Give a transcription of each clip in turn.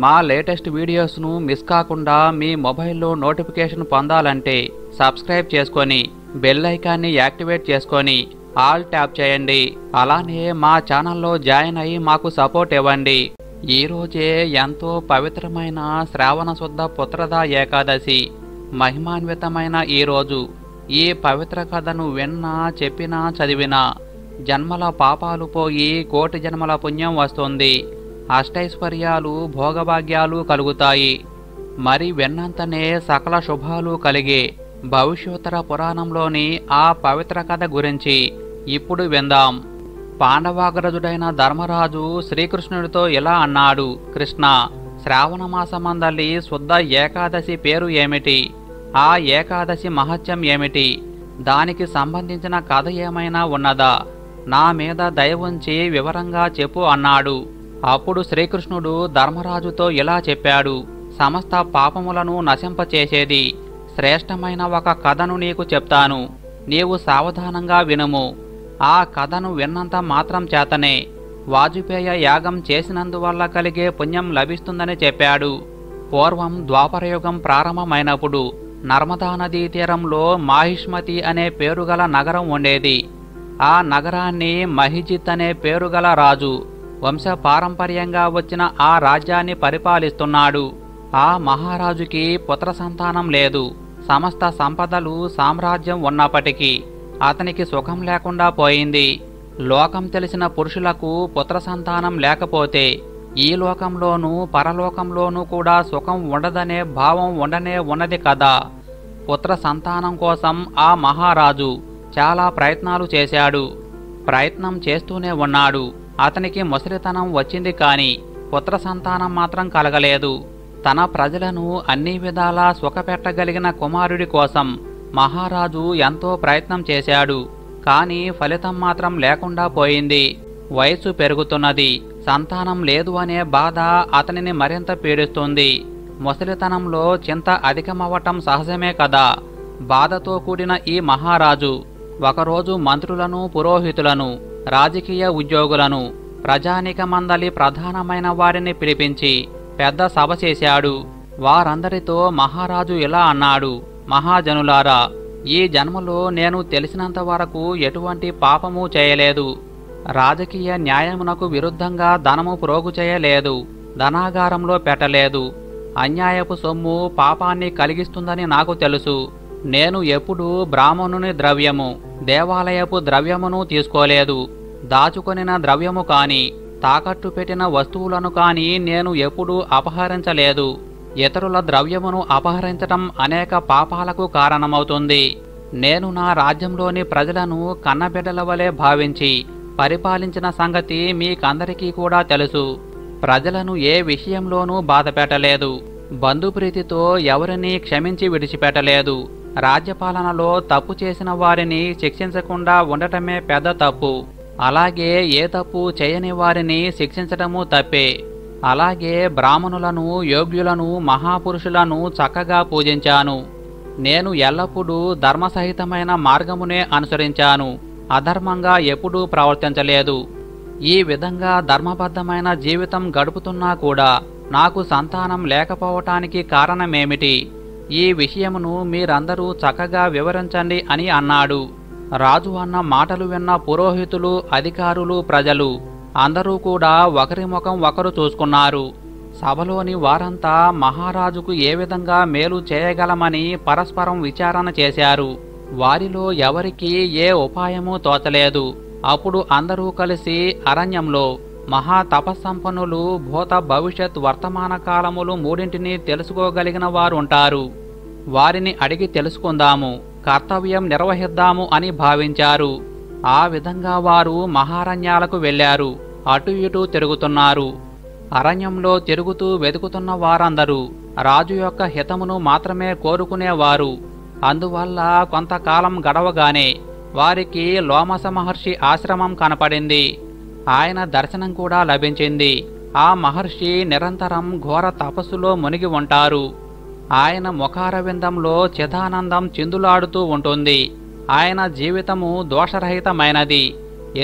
మా latest వీడియోస్ను miss కాకుండా మీ మొబైల్లో నోటిఫికేషన్ పొందాలంటే సబ్స్క్రైబ్ చేసుకొని బెల్ ఐకాన్ని యాక్టివేట్ చేసుకొని ఆల్ ట్యాప్ చేయండి అలానే మా ఛానల్లో జాయిన్ అయ్యి మాకు సపోర్ట్ ఇవ్వండి ఈ రోజే ఎంతో పవిత్రమైన శ్రావణ శుద్ధ పుత్రద ఏకాదశి మహిమాన్వితమైన ఈ రోజు ఈ పవిత్ర కథను విన్నా చెప్పినా చదివినా జన్మల పాపాలు పోయి కోటి జన్మల పుణ్యం వస్తుంది అష్టైశ్వర్యాలు భోగభాగ్యాలు కలుగుతాయి మరి విన్నంతనే సకల శుభాలు కలిగే భవిష్యోత్తర పురాణంలోని ఆ పవిత్ర కథ గురించి ఇప్పుడు విందాం పాండవాగ్రజుడైన ధర్మరాజు శ్రీకృష్ణుడితో ఇలా అన్నాడు కృష్ణ శ్రావణ మాసమందలి శుద్ధ ఏకాదశి పేరు ఏమిటి ఆ ఏకాదశి మహత్యం ఏమిటి దానికి సంబంధించిన కథ ఏమైనా ఉన్నదా నా మీద దయ ఉంచి వివరంగా చెప్పు అన్నాడు అప్పుడు శ్రీకృష్ణుడు ధర్మరాజుతో ఇలా చెప్పాడు సమస్త పాపములను నశింపచేసేది శ్రేష్టమైన ఒక కథను నీకు చెప్తాను నీవు సావధానంగా వినుము ఆ కథను విన్నంత మాత్రం చేతనే వాజపేయ యాగం చేసినందువల్ల కలిగే పుణ్యం లభిస్తుందని చెప్పాడు పూర్వం ద్వాపరయుగం ప్రారంభమైనప్పుడు నర్మదా నదీ తీరంలో మాహిష్మతి అనే పేరుగల నగరం ఉండేది ఆ నగరాన్ని మహిజిత్ అనే పేరుగల రాజు వంశ పారంపర్యంగా వచ్చిన ఆ రాజ్యాన్ని పరిపాలిస్తున్నాడు ఆ మహారాజుకి పుత్ర సంతానం లేదు సమస్త సంపదలు సామ్రాజ్యం ఉన్నప్పటికీ అతనికి సుఖం లేకుండా పోయింది లోకం తెలిసిన పురుషులకు పుత్ర సంతానం లేకపోతే ఈ లోకంలోనూ పరలోకంలోనూ కూడా సుఖం ఉండదనే భావం ఉండనే ఉన్నది కదా పుత్ర సంతానం కోసం ఆ మహారాజు చాలా ప్రయత్నాలు చేశాడు ప్రయత్నం చేస్తూనే ఉన్నాడు అతనికి ముసలితనం వచ్చింది కాని పుత్ర సంతానం మాత్రం కలగలేదు తన ప్రజలను అన్ని విధాలా సుఖపెట్టగలిగిన కుమారుడి కోసం మహారాజు ఎంతో ప్రయత్నం చేశాడు కానీ ఫలితం మాత్రం లేకుండా పోయింది వయసు పెరుగుతున్నది సంతానం లేదు అనే బాధ అతనిని మరింత పీడిస్తుంది ముసలితనంలో చింత అధికమవ్వటం సహజమే కదా బాధతో కూడిన ఈ మహారాజు ఒకరోజు మంత్రులను పురోహితులను రాజకీయ ఉద్యోగులను ప్రజానిక మందలి ప్రధానమైన వారిని పిలిపించి పెద్ద సభ చేశాడు వారందరితో మహారాజు ఇలా అన్నాడు మహాజనులారా ఈ జన్మలో నేను తెలిసినంత వరకు ఎటువంటి పాపము చేయలేదు రాజకీయ న్యాయమునకు విరుద్ధంగా ధనము ప్రోగు చేయలేదు ధనాగారంలో పెట్టలేదు అన్యాయపు సొమ్ము పాపాన్ని కలిగిస్తుందని నాకు తెలుసు నేను ఎప్పుడూ బ్రాహ్మణుని ద్రవ్యము దేవాలయపు ద్రవ్యమును తీసుకోలేదు దాచుకొనిన ద్రవ్యము కాని తాకట్టు పెట్టిన వస్తువులను కాని నేను ఎప్పుడూ అపహరించలేదు ఇతరుల ద్రవ్యమును అపహరించటం అనేక పాపాలకు కారణమవుతుంది నేను నా రాజ్యంలోని ప్రజలను కన్నబిడ్డల వలె భావించి పరిపాలించిన సంగతి మీకందరికీ కూడా తెలుసు ప్రజలను ఏ విషయంలోనూ బాధపెట్టలేదు బంధుప్రీతితో ఎవరిని క్షమించి విడిచిపెట్టలేదు రాజ్యపాలనలో తప్పు చేసిన వారిని శిక్షించకుండా ఉండటమే పెద్ద తప్పు అలాగే ఏ తప్పు చేయని వారిని శిక్షించటము తప్పే అలాగే బ్రాహ్మణులను యోగ్యులను మహాపురుషులను చక్కగా పూజించాను నేను ఎల్లప్పుడూ ధర్మసహితమైన మార్గమునే అనుసరించాను అధర్మంగా ఎప్పుడూ ప్రవర్తించలేదు ఈ విధంగా ధర్మబద్ధమైన జీవితం గడుపుతున్నా కూడా నాకు సంతానం లేకపోవటానికి కారణమేమిటి ఈ విషయమును మీరందరూ చక్కగా వివరించండి అని అన్నాడు రాజు అన్న మాటలు విన్న పురోహితులు అధికారులు ప్రజలు అందరూ కూడా ఒకరి ముఖం ఒకరు చూసుకున్నారు సభలోని వారంతా మహారాజుకు ఏ విధంగా మేలు చేయగలమని పరస్పరం విచారణ చేశారు వారిలో ఎవరికీ ఏ ఉపాయమూ తోచలేదు అప్పుడు అందరూ కలిసి అరణ్యంలో మహా తపస్సంపన్నులు భూత భవిష్యత్ వర్తమాన కాలములు మూడింటిని తెలుసుకోగలిగిన వారు ఉంటారు వారిని అడిగి తెలుసుకుందాము కర్తవ్యం నిర్వహిద్దాము అని భావించారు ఆ విధంగా వారు మహారణ్యాలకు వెళ్ళారు అటు ఇటు తిరుగుతున్నారు అరణ్యంలో తిరుగుతూ వెతుకుతున్న వారందరూ రాజు యొక్క హితమును మాత్రమే కోరుకునేవారు అందువల్ల కొంతకాలం గడవగానే వారికి లోమస మహర్షి ఆశ్రమం కనపడింది ఆయన దర్శనం కూడా లభించింది ఆ మహర్షి నిరంతరం ఘోర తపస్సులో మునిగి ఉంటారు ఆయన ముఖారవిందంలో చిదానందం చిందులాడుతూ ఉంటుంది ఆయన జీవితము దోషరహితమైనది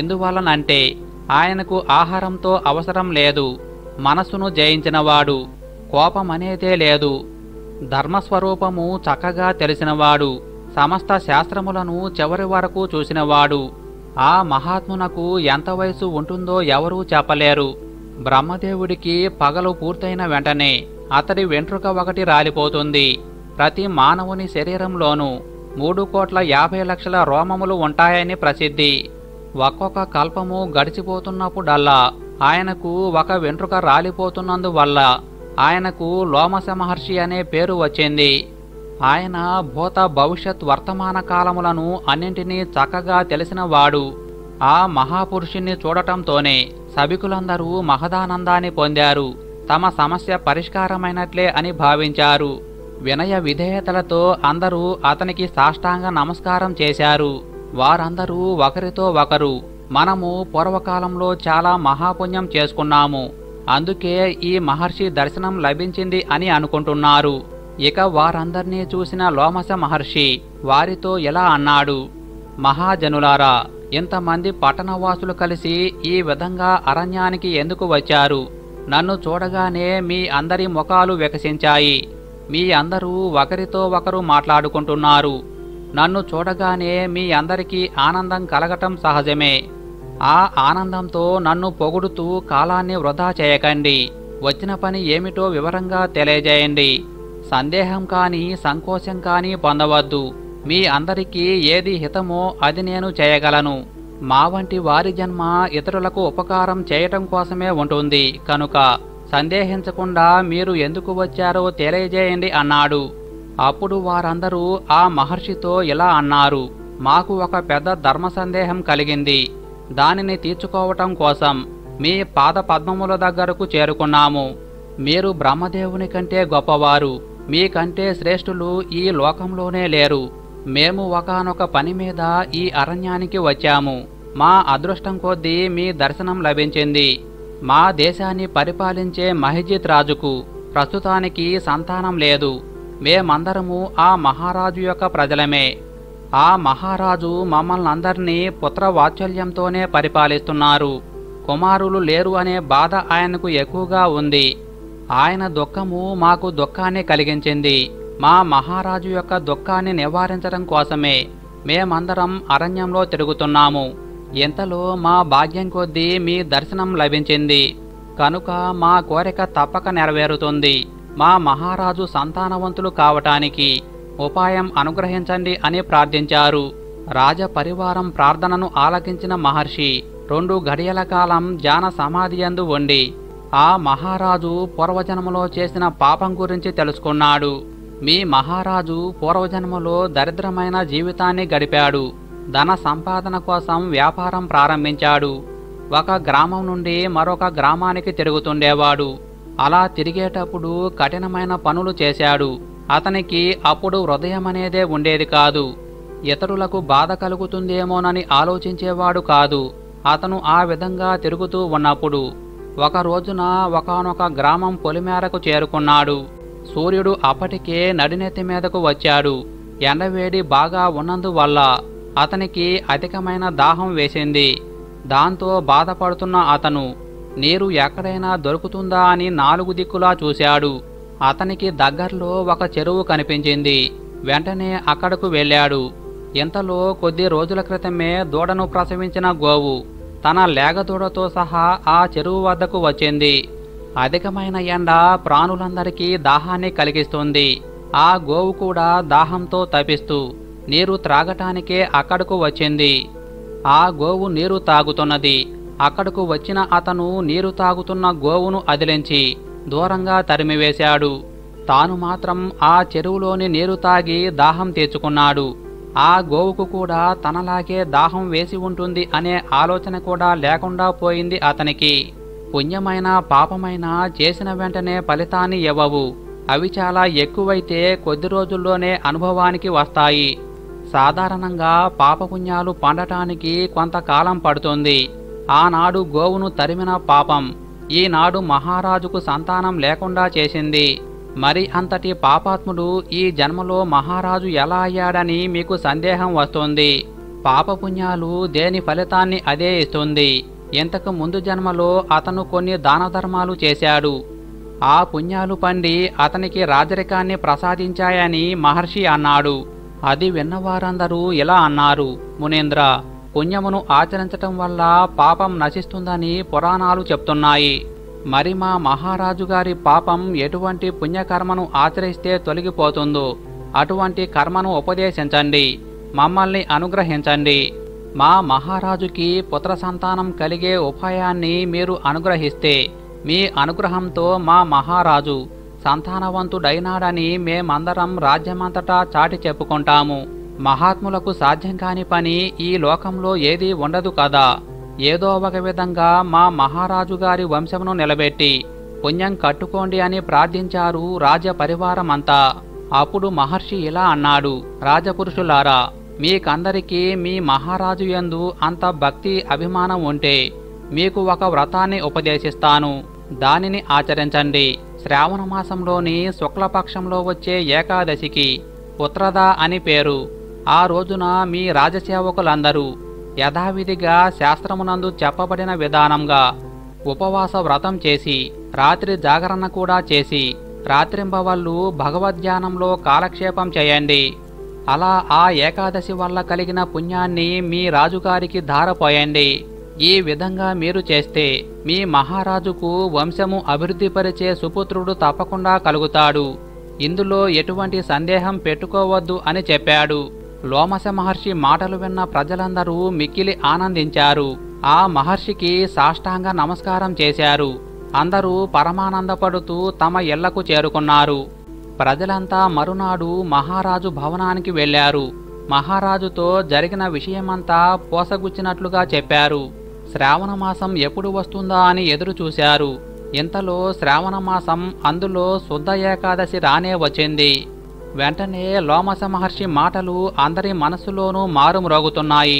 ఎందువలనంటే ఆయనకు ఆహారంతో అవసరం లేదు మనసును జయించినవాడు కోపం అనేదే లేదు ధర్మస్వరూపము చక్కగా తెలిసినవాడు సమస్త శాస్త్రములను చివరి వరకు చూసినవాడు ఆ మహాత్మునకు ఎంత వయసు ఉంటుందో ఎవరూ చెప్పలేరు బ్రహ్మదేవుడికి పగలు పూర్తయిన వెంటనే అతడి వెంట్రుక ఒకటి రాలిపోతుంది ప్రతి మానవుని శరీరంలోనూ మూడు కోట్ల యాభై లక్షల రోమములు ఉంటాయని ప్రసిద్ధి ఒక్కొక్క కల్పము గడిచిపోతున్నప్పుడల్లా ఆయనకు ఒక వెంట్రుక రాలిపోతున్నందువల్ల ఆయనకు లోమస మహర్షి అనే పేరు వచ్చింది ఆయన భూత భవిష్యత్ వర్తమాన కాలములను అన్నింటినీ చక్కగా తెలిసినవాడు ఆ మహాపురుషుణ్ణి చూడటంతోనే సభికులందరూ మహదానందాన్ని పొందారు తమ సమస్య పరిష్కారమైనట్లే అని భావించారు వినయ విధేయతలతో అందరూ అతనికి సాష్టాంగ నమస్కారం చేశారు వారందరూ ఒకరితో ఒకరు మనము పూర్వకాలంలో చాలా మహాపుణ్యం చేసుకున్నాము అందుకే ఈ మహర్షి దర్శనం లభించింది అని అనుకుంటున్నారు ఇక వారందర్నీ చూసిన లోమస మహర్షి వారితో ఇలా అన్నాడు మహాజనులారా ఇంతమంది పట్టణవాసులు కలిసి ఈ విధంగా అరణ్యానికి ఎందుకు వచ్చారు నన్ను చూడగానే మీ అందరి ముఖాలు వికసించాయి మీ అందరూ ఒకరితో ఒకరు మాట్లాడుకుంటున్నారు నన్ను చూడగానే మీ అందరికీ ఆనందం కలగటం సహజమే ఆ ఆనందంతో నన్ను పొగుడుతూ కాలాన్ని వృధా చేయకండి వచ్చిన పని ఏమిటో వివరంగా తెలియజేయండి సందేహం కానీ సంకోచం కానీ పొందవద్దు మీ అందరికీ ఏది హితమో అది నేను చేయగలను మా వంటి వారి జన్మ ఇతరులకు ఉపకారం చేయటం కోసమే ఉంటుంది కనుక సందేహించకుండా మీరు ఎందుకు వచ్చారో తెలియజేయండి అన్నాడు అప్పుడు వారందరూ ఆ మహర్షితో ఇలా అన్నారు మాకు ఒక పెద్ద ధర్మ సందేహం కలిగింది దానిని తీర్చుకోవటం కోసం మీ పాద పద్మముల దగ్గరకు చేరుకున్నాము మీరు బ్రహ్మదేవుని కంటే గొప్పవారు మీకంటే శ్రేష్ఠులు ఈ లోకంలోనే లేరు మేము ఒకానొక పని మీద ఈ అరణ్యానికి వచ్చాము మా అదృష్టం కొద్దీ మీ దర్శనం లభించింది మా దేశాన్ని పరిపాలించే మహిజిత్ రాజుకు ప్రస్తుతానికి సంతానం లేదు మేమందరము ఆ మహారాజు యొక్క ప్రజలమే ఆ మహారాజు మమ్మల్ని అందరినీ పుత్రవాత్సల్యంతోనే పరిపాలిస్తున్నారు కుమారులు లేరు అనే బాధ ఆయనకు ఎక్కువగా ఉంది ఆయన దుఃఖము మాకు దుఃఖాన్ని కలిగించింది మా మహారాజు యొక్క దుఃఖాన్ని నివారించడం కోసమే మేమందరం అరణ్యంలో తిరుగుతున్నాము ఇంతలో మా భాగ్యం కొద్దీ మీ దర్శనం లభించింది కనుక మా కోరిక తప్పక నెరవేరుతుంది మా మహారాజు సంతానవంతులు కావటానికి ఉపాయం అనుగ్రహించండి అని ప్రార్థించారు రాజ పరివారం ప్రార్థనను ఆలకించిన మహర్షి రెండు గడియల కాలం జాన సమాధియందు ఉండి ఆ మహారాజు పూర్వజన్మలో చేసిన పాపం గురించి తెలుసుకున్నాడు మీ మహారాజు పూర్వజన్మలో దరిద్రమైన జీవితాన్ని గడిపాడు ధన సంపాదన కోసం వ్యాపారం ప్రారంభించాడు ఒక గ్రామం నుండి మరొక గ్రామానికి తిరుగుతుండేవాడు అలా తిరిగేటప్పుడు కఠినమైన పనులు చేశాడు అతనికి అప్పుడు హృదయం అనేదే ఉండేది కాదు ఇతరులకు బాధ కలుగుతుందేమోనని ఆలోచించేవాడు కాదు అతను ఆ విధంగా తిరుగుతూ ఉన్నప్పుడు ఒక రోజున ఒకనొక గ్రామం పొలిమేరకు చేరుకున్నాడు సూర్యుడు అప్పటికే నడినెత్తి మీదకు వచ్చాడు ఎండవేడి బాగా ఉన్నందువల్ల అతనికి అధికమైన దాహం వేసింది దాంతో బాధపడుతున్న అతను నీరు ఎక్కడైనా దొరుకుతుందా అని నాలుగు దిక్కులా చూశాడు అతనికి దగ్గర్లో ఒక చెరువు కనిపించింది వెంటనే అక్కడకు వెళ్ళాడు ఇంతలో కొద్ది రోజుల క్రితమే దూడను ప్రసవించిన గోవు తన లేగదూడతో సహా ఆ చెరువు వద్దకు వచ్చింది అధికమైన ఎండ ప్రాణులందరికీ దాహాన్ని కలిగిస్తుంది ఆ గోవు కూడా దాహంతో తపిస్తూ నీరు త్రాగటానికే అక్కడకు వచ్చింది ఆ గోవు నీరు తాగుతున్నది అక్కడకు వచ్చిన అతను నీరు తాగుతున్న గోవును అదిలించి దూరంగా తరిమివేశాడు తాను మాత్రం ఆ చెరువులోని నీరు తాగి దాహం తీర్చుకున్నాడు ఆ గోవుకు కూడా తనలాగే దాహం వేసి ఉంటుంది అనే ఆలోచన కూడా లేకుండా పోయింది అతనికి పుణ్యమైన పాపమైన చేసిన వెంటనే ఫలితాన్ని ఇవ్వవు అవి చాలా ఎక్కువైతే కొద్ది రోజుల్లోనే అనుభవానికి వస్తాయి సాధారణంగా పాపపుణ్యాలు పండటానికి కొంతకాలం పడుతుంది ఆనాడు గోవును తరిమిన పాపం ఈనాడు మహారాజుకు సంతానం లేకుండా చేసింది మరి అంతటి పాపాత్ముడు ఈ జన్మలో మహారాజు ఎలా అయ్యాడని మీకు సందేహం వస్తుంది పాపపుణ్యాలు దేని ఫలితాన్ని అదే ఇస్తుంది ఇంతకు ముందు జన్మలో అతను కొన్ని దాన ధర్మాలు చేశాడు ఆ పుణ్యాలు పండి అతనికి రాజరికాన్ని ప్రసాదించాయని మహర్షి అన్నాడు అది విన్నవారందరూ ఇలా అన్నారు మునేంద్ర పుణ్యమును ఆచరించటం వల్ల పాపం నశిస్తుందని పురాణాలు చెప్తున్నాయి మరి మా మహారాజు గారి పాపం ఎటువంటి పుణ్యకర్మను ఆచరిస్తే తొలగిపోతుందో అటువంటి కర్మను ఉపదేశించండి మమ్మల్ని అనుగ్రహించండి మా మహారాజుకి పుత్ర సంతానం కలిగే ఉపాయాన్ని మీరు అనుగ్రహిస్తే మీ అనుగ్రహంతో మా మహారాజు సంతానవంతుడైనాడని మేమందరం రాజ్యమంతటా చాటి చెప్పుకుంటాము మహాత్ములకు సాధ్యం కాని పని ఈ లోకంలో ఏదీ ఉండదు కదా ఏదో ఒక విధంగా మా మహారాజు గారి వంశమును నిలబెట్టి పుణ్యం కట్టుకోండి అని ప్రార్థించారు రాజ పరివారమంతా అప్పుడు మహర్షి ఇలా అన్నాడు రాజపురుషులారా మీకందరికీ మీ మహారాజు యందు అంత భక్తి అభిమానం ఉంటే మీకు ఒక వ్రతాన్ని ఉపదేశిస్తాను దానిని ఆచరించండి శ్రావణ మాసంలోని శుక్లపక్షంలో వచ్చే ఏకాదశికి పుత్రద అని పేరు ఆ రోజున మీ రాజసేవకులందరూ యథావిధిగా శాస్త్రమునందు చెప్పబడిన విధానంగా ఉపవాస వ్రతం చేసి రాత్రి జాగరణ కూడా చేసి రాత్రింబవళ్ళు భగవద్ధ్యానంలో కాలక్షేపం చేయండి అలా ఆ ఏకాదశి వల్ల కలిగిన పుణ్యాన్ని మీ రాజుగారికి ధారపోయండి ఈ విధంగా మీరు చేస్తే మీ మహారాజుకు వంశము అభివృద్ధిపరిచే సుపుత్రుడు తప్పకుండా కలుగుతాడు ఇందులో ఎటువంటి సందేహం పెట్టుకోవద్దు అని చెప్పాడు లోమస మహర్షి మాటలు విన్న ప్రజలందరూ మిక్కిలి ఆనందించారు ఆ మహర్షికి సాష్టాంగ నమస్కారం చేశారు అందరూ పరమానందపడుతూ తమ ఇళ్లకు చేరుకున్నారు ప్రజలంతా మరునాడు మహారాజు భవనానికి వెళ్లారు మహారాజుతో జరిగిన విషయమంతా పోసగుచ్చినట్లుగా చెప్పారు శ్రావణ మాసం ఎప్పుడు వస్తుందా అని ఎదురు చూశారు ఇంతలో శ్రావణ మాసం అందులో శుద్ధ ఏకాదశి రానే వచ్చింది వెంటనే లోమస మహర్షి మాటలు అందరి మనసులోనూ మారుమ్రోగుతున్నాయి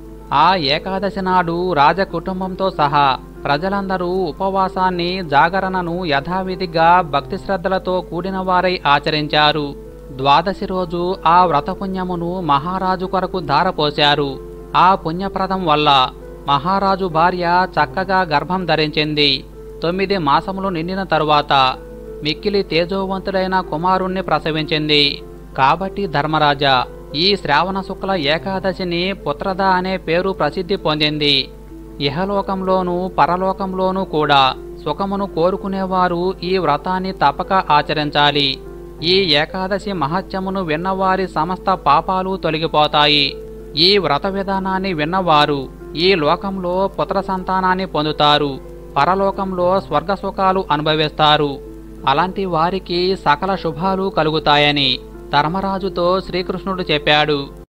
ఆ ఏకాదశి నాడు రాజకుటుంబంతో సహా ప్రజలందరూ ఉపవాసాన్ని జాగరణను యథావిధిగా భక్తి శ్రద్ధలతో కూడిన వారై ఆచరించారు ద్వాదశి రోజు ఆ వ్రతపుణ్యమును మహారాజు కొరకు ధారపోశారు ఆ పుణ్యప్రదం వల్ల మహారాజు భార్య చక్కగా గర్భం ధరించింది తొమ్మిది మాసములు నిండిన తరువాత మిక్కిలి తేజోవంతుడైన కుమారుణ్ణి ప్రసవించింది కాబట్టి ధర్మరాజా ఈ శ్రావణ శుక్ల ఏకాదశిని పుత్రద అనే పేరు ప్రసిద్ధి పొందింది ఇహలోకంలోనూ పరలోకంలోనూ కూడా సుఖమును కోరుకునేవారు ఈ వ్రతాన్ని తప్పక ఆచరించాలి ఈ ఏకాదశి మహత్యమును విన్నవారి సమస్త పాపాలు తొలగిపోతాయి ఈ వ్రత విధానాన్ని విన్నవారు ఈ లోకంలో పుత్ర సంతానాన్ని పొందుతారు పరలోకంలో స్వర్గ సుఖాలు అనుభవిస్తారు అలాంటి వారికి సకల శుభాలు కలుగుతాయని ధర్మరాజుతో శ్రీకృష్ణుడు చెప్పాడు